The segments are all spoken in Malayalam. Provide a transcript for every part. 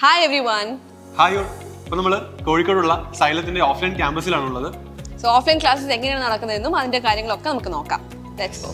hi everyone hi all ഇപ്പൊ നമ്മള് കോഴിക്കോടുള്ള സൈലത്തിന്റെ ഓഫ്ലൈൻ ക്യാമ്പസിലാണുള്ളത് സോ ഓഫ്ലൈൻ ക്ലാസ്സസ് എങ്ങനെയാണ് നടക്കുന്നതെന്നും അതിന്റെ കാര്യങ്ങളൊക്കെ നമുക്ക് നോക്കാം let's go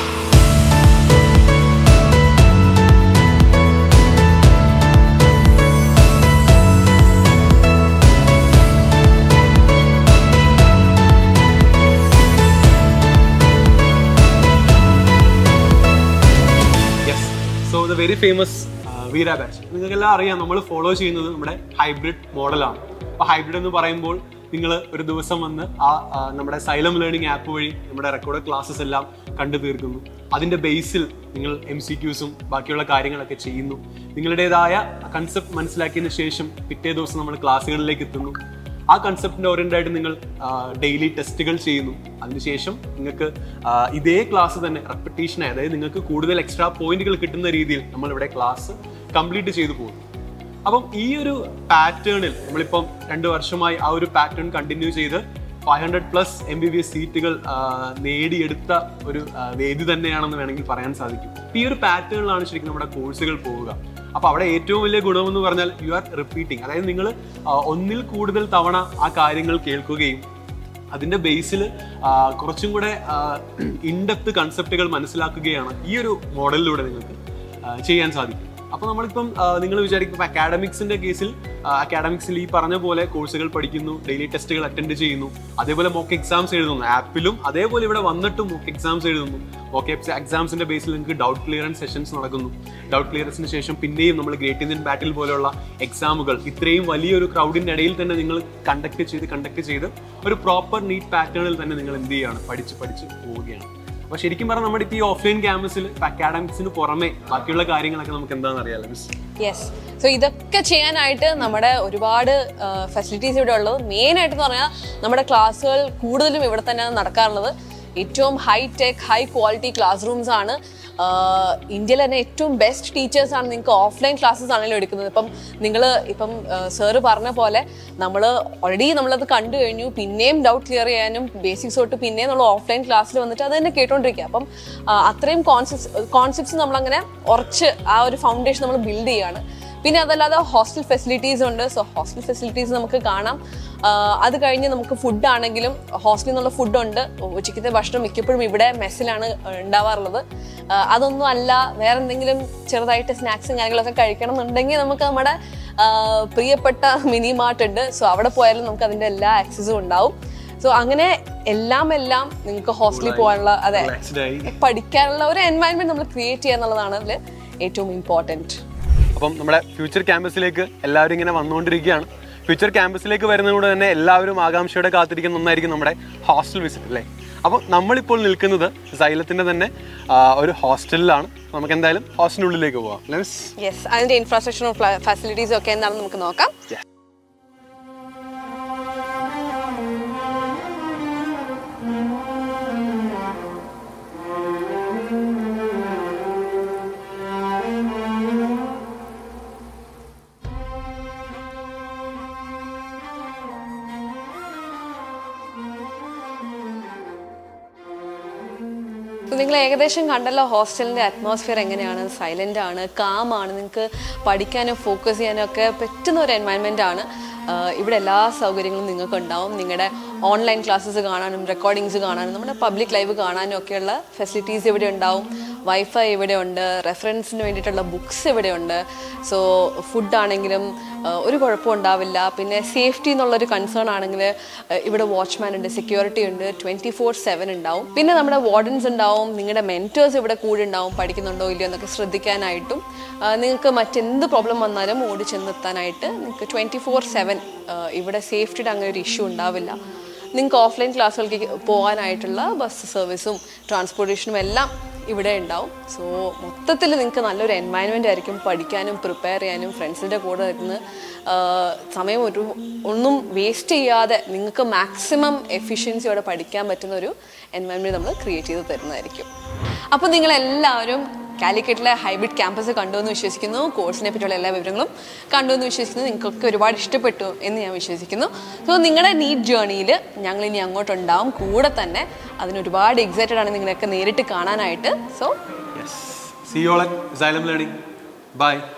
yes so the very famous Veera batch നിങ്ങൾക്കെല്ലാം അറിയാം നമ്മൾ ഫോളോ ചെയ്യുന്നത് നമ്മുടെ ഹൈബ്രിഡ് മോഡലാണ് അപ്പോൾ ഹൈബ്രിഡ് എന്ന് പറയുമ്പോൾ നിങ്ങൾ ഒരു ദിവസം വന്ന് ആ ആ, നമ്മുടെ സൈലം ലേണിംഗ് ആപ്പ് വഴി നമ്മുടെ റെക്കോർഡ് ക്ലാസ്സസ് എല്ലാം കണ്ടു തീർക്കുന്നു അതിൻ്റെ ബേസിൽ നിങ്ങൾ എം സി ക്യൂസും ബാക്കിയുള്ള കാര്യങ്ങളൊക്കെ ചെയ്യുന്നു നിങ്ങളുടേതായ കൺസെപ്റ്റ് മനസ്സിലാക്കിയതിന് ശേഷം പിറ്റേ ദിവസം നമ്മൾ ക്ലാസ്സുകളിലേക്ക് എത്തുന്നു ആ കൺസെപ്റ്റിന്റെ ഓറിയന്റ് ആയിട്ട് നിങ്ങൾ ഡെയിലി ടെസ്റ്റുകൾ ചെയ്യുന്നു അതിനുശേഷം നിങ്ങൾക്ക് ആ, ഇതേ ക്ലാസ് തന്നെ റെപ്പറ്റീഷൻ അതായത് നിങ്ങൾക്ക് കൂടുതൽ എക്സ്ട്രാ പോയിന്റുകൾ കിട്ടുന്ന രീതിയിൽ നമ്മൾ ഇവിടെ ക്ലാസ് കംപ്ലീറ്റ് ചെയ്തു പോകുന്നു അപ്പം ഈ ഒരു പാറ്റേണിൽ നമ്മളിപ്പം രണ്ട് വർഷമായി ആ ഒരു പാറ്റേൺ കണ്ടിന്യൂ ചെയ്ത് five hundred plus M B B S സീറ്റുകൾ ആ, നേടിയെടുത്ത ഒരു ആ, വേദി തന്നെയാണെന്ന് വേണമെങ്കിൽ പറയാൻ സാധിക്കും ഈ ഒരു പാറ്റേണിലാണ് ശരിക്കും നമ്മുടെ കോഴ്സുകൾ പോവുക അപ്പൊ അവിടെ ഏറ്റവും വലിയ ഗുണമെന്ന് പറഞ്ഞാൽ യു ആർ റിപ്പീറ്റിംഗ് അതായത് നിങ്ങൾ ഒന്നിൽ കൂടുതൽ തവണ ആ കാര്യങ്ങൾ കേൾക്കുകയും അതിന്റെ ബേസിൽ കുറച്ചും കൂടെ ഇൻഡെപ്ത് കൺസെപ്റ്റുകൾ മനസ്സിലാക്കുകയാണ് ഈ ഒരു മോഡലിലൂടെ നിങ്ങൾക്ക് ആ, ചെയ്യാൻ സാധിക്കും അപ്പൊ നമ്മളിപ്പം നിങ്ങൾ വിചാരിക്കും അക്കാഡമിക്സിന്റെ കേസിൽ അക്കാഡമിക്സിൽ ഈ പറഞ്ഞ പോലെ കോഴ്സുകൾ പഠിക്കുന്നു ഡെയിലി ടെസ്റ്റുകൾ അറ്റൻഡ് ചെയ്യുന്നു അതേപോലെ മോക്ക് എക്സാംസ് എഴുതുന്നു ആപ്പിലും അതേപോലെ ഇവിടെ വന്നിട്ടും മോക്ക് എക്സാംസ് എഴുതുന്നു മോക്ക് എക്സാംസിന്റെ ബേസിൽ നിങ്ങൾക്ക് ഡൗട്ട് ക്ലിയറൻസ് സെഷൻസ് നടക്കുന്നു ഡൗട്ട് ക്ലിയറൻസിന് ശേഷം പിന്നെയും നമ്മൾ ഗ്രേറ്റ് ഇന്ത്യൻ ബാറ്റിൽ പോലെയുള്ള എക്സാമുകൾ ഇത്രയും വലിയൊരു ക്രൗഡിന്റെ ഇടയിൽ തന്നെ നിങ്ങൾ കണ്ടക്ട് ചെയ്ത് കണ്ടക്ട് ചെയ്ത് ഒരു പ്രോപ്പർ നീറ്റ് പാറ്റേണിൽ തന്നെ നിങ്ങൾ എന്ത് ചെയ്യാണ് പഠിച്ച് പഠിച്ച് പോവുകയാണ് അപ്പൊ ശരിക്കും പറഞ്ഞാൽ നമ്മുടെ ഇപ്പൊ ഈ ഓഫ്ലൈൻ ക്യാമ്പസിൽ അക്കാഡമിക്സിന് പുറമെ ബാക്കിയുള്ള കാര്യങ്ങളൊക്കെ നമുക്ക് എന്താണെന്ന് അറിയാലോ മിസ് യെസ് സോ ഇതൊക്കെ ചെയ്യാനായിട്ട് നമ്മുടെ ഒരുപാട് ഫെസിലിറ്റീസ് ഇവിടെ ഉള്ളത് മെയിൻ ആയിട്ട് എന്ന് പറഞ്ഞാൽ നമ്മുടെ ക്ലാസ്സുകൾ കൂടുതലും ഇവിടെ തന്നെയാണ് നടക്കാറുള്ളത് ഏറ്റവും high tech high quality classrooms ആണ് ആഹ് ഇന്ത്യയിലെ തന്നെ ഏറ്റവും ബെസ്റ്റ് ടീച്ചേഴ്സ് ആണ് നിങ്ങൾക്ക് ഓഫ്ലൈൻ ക്ലാസ്സസ് ആണെങ്കിലും എടുക്കുന്നത് ഇപ്പം നിങ്ങൾ ഇപ്പം സാറ് പറഞ്ഞ പോലെ നമ്മൾ ഓൾറെഡി നമ്മളത് കണ്ടു കഴിഞ്ഞു പിന്നെയും ഡൗട്ട് ക്ലിയർ ചെയ്യാനും ബേസിക്സ് തൊട്ട് പിന്നെയും നമ്മൾ ഓഫ്ലൈൻ ക്ലാസ്സിൽ വന്നിട്ട് അത് തന്നെ കേട്ടോണ്ടിരിക്കുക അപ്പം ആഹ് അത്രയും കോൺസെപ്റ്റ്സ് കോൺസെപ്റ്റ്സ് നമ്മളങ്ങനെ ഉറച്ച് ആ ഒരു ഫൗണ്ടേഷൻ നമ്മൾ ബിൽഡ് ചെയ്യാണ് പിന്നെ അതല്ലാതെ ഹോസ്റ്റൽ ഫെസിലിറ്റീസ് ഉണ്ട് സോ ഹോസ്റ്റൽ ഫെസിലിറ്റീസ് നമുക്ക് കാണാം ആഹ് അത് കഴിഞ്ഞ് നമുക്ക് ഫുഡ് ആണെങ്കിലും ഹോസ്റ്റലിൽ നിന്നുള്ള ഫുഡ് ഉണ്ട് ഉച്ചയ്ക്കത്തെ ഭക്ഷണം മിക്കപ്പോഴും ഇവിടെ മെസ്സിലാണ് ഉണ്ടാവാറുള്ളത് ആഹ് അതൊന്നും അല്ല വേറെ എന്തെങ്കിലും ചെറുതായിട്ട് സ്നാക്സും കാര്യങ്ങളൊക്കെ കഴിക്കണം എന്നുണ്ടെങ്കിൽ നമുക്ക് നമ്മുടെ ആഹ് പ്രിയപ്പെട്ട മിനി മാർട്ട് ഉണ്ട് സോ അവിടെ പോയാലും നമുക്ക് അതിൻ്റെ എല്ലാ ആക്സസും ഉണ്ടാവും സോ അങ്ങനെ എല്ലാം എല്ലാം നിങ്ങൾക്ക് ഹോസ്റ്റലിൽ പോകാനുള്ള അതെ റിലാക്സ്ഡ് ആയി പഠിക്കാനുള്ള ഒരു എൻവയൺമെന്റ് നമ്മൾ ക്രിയേറ്റ് ചെയ്യുക എന്നുള്ളതാണ് അതിൽ ഏറ്റവും ഇമ്പോർട്ടൻറ്റ് അപ്പം നമ്മുടെ ഫ്യൂച്ചർ ക്യാമ്പസിലേക്ക് എല്ലാവരും ഇങ്ങനെ വന്നുകൊണ്ടിരിക്കുകയാണ് ഫ്യൂച്ചർ ക്യാമ്പസിലേക്ക് വരുന്നതുകൊണ്ട് തന്നെ എല്ലാവരും ആകാംക്ഷയോടെ കാത്തിരിക്കുന്ന ഒന്നായിരിക്കും നമ്മുടെ ഹോസ്റ്റൽ വിസിറ്റ് അല്ലേ അപ്പോൾ നമ്മളിപ്പോൾ നിൽക്കുന്നത് സൈലത്തിൻ്റെ തന്നെ ആ, ഒരു ഹോസ്റ്റലിലാണ് നമുക്ക് എന്തായാലും ഹോസ്റ്റലിനുള്ളിലേക്ക് പോവാം അല്ലേ മിസ് യെസ് അതിന്റെ ഇൻഫ്രാസ്ട്രക്ചറും ഫെസിലിറ്റീസും ഒക്കെ എന്താണെന്ന് നമുക്ക് നോക്കാം നിങ്ങൾ ഏകദേശം കണ്ടല്ലോ ഹോസ്റ്റലിന്റെ അറ്റ്മോസ്ഫിയർ എങ്ങനെയാണ് സൈലന്റ് ആണ് കാം ആണ് നിങ്ങൾക്ക് പഠിക്കാനും ഫോക്കസ് ചെയ്യാനും ഒക്കെ പറ്റുന്ന ഒരു എൻവയൺമെന്റ് ആണ് ആഹ് ഇവിടെ എല്ലാ സൗകര്യങ്ങളും നിങ്ങൾക്ക് ഉണ്ടാവും നിങ്ങളുടെ ഓൺലൈൻ ക്ലാസ്സസ് കാണാനും റെക്കോർഡിങ്സ് കാണാനും നമ്മുടെ പബ്ലിക് ലൈവ് കാണാനും ഒക്കെയുള്ള ഫെസിലിറ്റീസ് ഇവിടെ ഉണ്ടാവും വൈഫൈ ഇവിടെ ഉണ്ട് റെഫറൻസിന് വേണ്ടിയിട്ടുള്ള ബുക്സ് ഇവിടെ ഉണ്ട് സോ ഫുഡ് ആണെങ്കിലും ആഹ് ഒരു കുഴപ്പവും ഉണ്ടാവില്ല പിന്നെ സേഫ്റ്റി എന്നുള്ളൊരു കൺസേൺ ആണെങ്കിൽ ഇവിടെ വാച്ച്മാൻ ഉണ്ട് സെക്യൂരിറ്റി ഉണ്ട് ട്വൻറ്റി ഫോർ സെവൻ ഉണ്ടാവും പിന്നെ നമ്മുടെ വാർഡൻസ് ഉണ്ടാവും നിങ്ങളുടെ മെൻറ്റേഴ്സ് ഇവിടെ കൂടെ ഉണ്ടാവും പഠിക്കുന്നുണ്ടോ ഇല്ലയോ എന്നൊക്കെ ശ്രദ്ധിക്കാനായിട്ടും ആഹ് നിങ്ങൾക്ക് മറ്റെന്ത് പ്രോബ്ലം വന്നാലും ഓടി ചെന്നെത്താനായിട്ട് നിങ്ങൾക്ക് ട്വൻറ്റി ഫോർ സെവൻ ഇവിടെ സേഫ്റ്റിയുടെ അങ്ങനെ ഒരു ഇഷ്യൂ ഉണ്ടാവില്ല നിങ്ങൾക്ക് ഓഫ്ലൈൻ ക്ലാസ്സുകൾക്ക് പോകാനായിട്ടുള്ള ബസ് സർവീസും ട്രാൻസ്പോർട്ടേഷനും എല്ലാം ഇവിടെ ഉണ്ടാവും സോ മൊത്തത്തിൽ നിങ്ങൾക്ക് നല്ലൊരു എൻവയൺമെൻ്റ് ആയിരിക്കും പഠിക്കാനും പ്രിപ്പയർ ചെയ്യാനും ഫ്രണ്ട്സിൻ്റെ കൂടെ ഇരുന്ന് ആഹ് സമയം ഒരു ഒന്നും വേസ്റ്റ് ചെയ്യാതെ നിങ്ങൾക്ക് മാക്സിമം എഫിഷ്യൻസിയോടെ പഠിക്കാൻ പറ്റുന്ന ഒരു എൻവയൺമെൻറ്റ് നമ്മൾ ക്രിയേറ്റ് ചെയ്ത് തരുന്നതായിരിക്കും അപ്പോൾ നിങ്ങളെല്ലാവരും കാലിക്കറ്റിലെ ഹൈബ്രിഡ് ക്യാമ്പസ് കണ്ടു എന്ന് വിശ്വസിക്കുന്നു കോഴ്സിനെ പറ്റിയുള്ള എല്ലാ വിവരങ്ങളും കണ്ടു എന്ന് വിശ്വസിക്കുന്നു നിങ്ങൾക്കൊക്കെ ഒരുപാട് ഇഷ്ടപ്പെട്ടു എന്ന് ഞാൻ വിശ്വസിക്കുന്നു സോ നിങ്ങളുടെ നീറ്റ് ജേർണിയിൽ ഞങ്ങൾ ഇനി അങ്ങോട്ടുണ്ടാവും കൂടെ തന്നെ അതിന് ഒരുപാട് എക്സൈറ്റഡ് ആണ് നിങ്ങളെയൊക്കെ നേരിട്ട് കാണാനായിട്ട് so yes see all at Xylem learning by